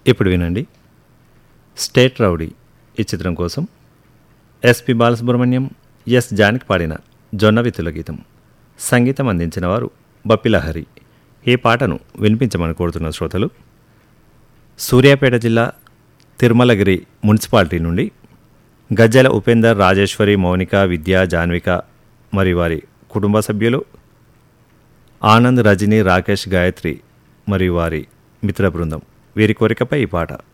ఇప్పుడు వినండి state rowdy ఈ చిత్రం కోసం ఎస్పి బాలసుబ్రహ్మణ్యం ఎస్ జానకి పాడిన జొన్న విత్తుల గీతం సంగీతం అందించిన వారు బప్పిలహరి ఈ పాటను వినిపించమని కోరుతున్న శ్రోతలు సూర్యాపేట జిల్లా తిరుమలగిరి మున్సిపాలిటీ నుండి గజ్జల ఉపేందర్ రాజేశ్వరి మౌనిక విద్య జాన్విక మరి వారి కుటుంబ సభ్యులు ఆనంద్ రజని రాకేష్ గాయత్రి మరియు వారి మిత్ర బృందం వీరి కోరికపై ఈ పాట